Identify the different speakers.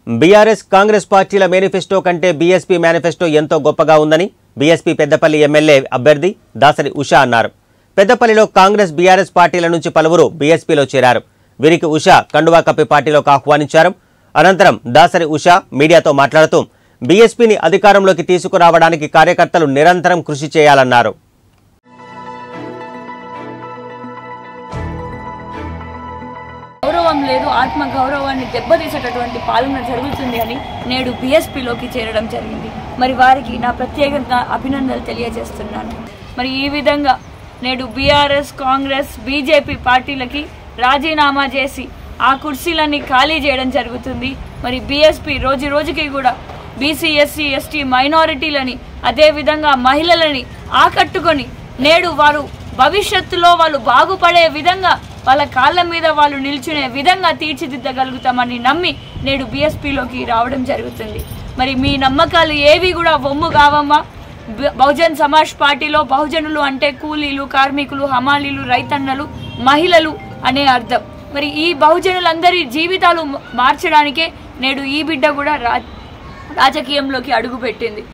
Speaker 1: BRS Congress పార్టీల manifesto కంటే BSP manifesto ఎంతో గొప్పగా ఉందని బీఎస్పీ పెద్దపల్లి ఎమ్మెల్యే అభ్యర్థి దాసరి ఉషా అన్నారు పెద్దపల్లిలో కాంగ్రెస్ బీఆర్ఎస్ పార్టీల నుంచి పలువురు బీఎస్పీలో చేరారు వీరికి ఉషా కండువా కప్పి పార్టీలోకి ఆహ్వానించారు అనంతరం దాసరి ఉషా మీడియాతో మాట్లాడుతూ బీఎస్పీని అధికారంలోకి తీసుకురావడానికి కార్యకర్తలు నిరంతరం కృషి చేయాలన్నారు
Speaker 2: గౌరవం లేదు ఆత్మ గౌరవాన్ని దెబ్బతీసేటటువంటి పాలన జరుగుతుంది అని నేడు బీఎస్పీలోకి చేరడం జరిగింది మరి వారికి నా ప్రత్యేకంగా అభినందనలు తెలియజేస్తున్నాను మరి ఈ విధంగా నేడు బీఆర్ఎస్ కాంగ్రెస్ బీజేపీ పార్టీలకి రాజీనామా చేసి ఆ కుర్చీలన్నీ ఖాళీ చేయడం జరుగుతుంది మరి బీఎస్పీ రోజు రోజుకి కూడా బీసీ ఎస్సీ ఎస్టీ మైనారిటీలని అదేవిధంగా మహిళలని ఆకట్టుకొని నేడు వారు భవిష్యత్తులో వాళ్ళు బాగుపడే విధంగా వాళ్ళ కాళ్ళ మీద వాళ్ళు నిల్చునే విధంగా తీర్చిదిద్దగలుగుతామని నమ్మి నేడు బీఎస్పీలోకి రావడం జరుగుతుంది మరి మీ నమ్మకాలు ఏవి కూడా వమ్ము కావమ్మా బ- బహుజన్ సమాజ్ పార్టీలో బహుజనులు అంటే కూలీలు కార్మికులు హమాలీలు రైతన్నలు మహిళలు అనే అర్థం మరి ఈ బహుజనులందరి జీవితాలు మార్చడానికే నేడు ఈ బిడ్డ కూడా రా రాజకీయంలోకి అడుగుపెట్టింది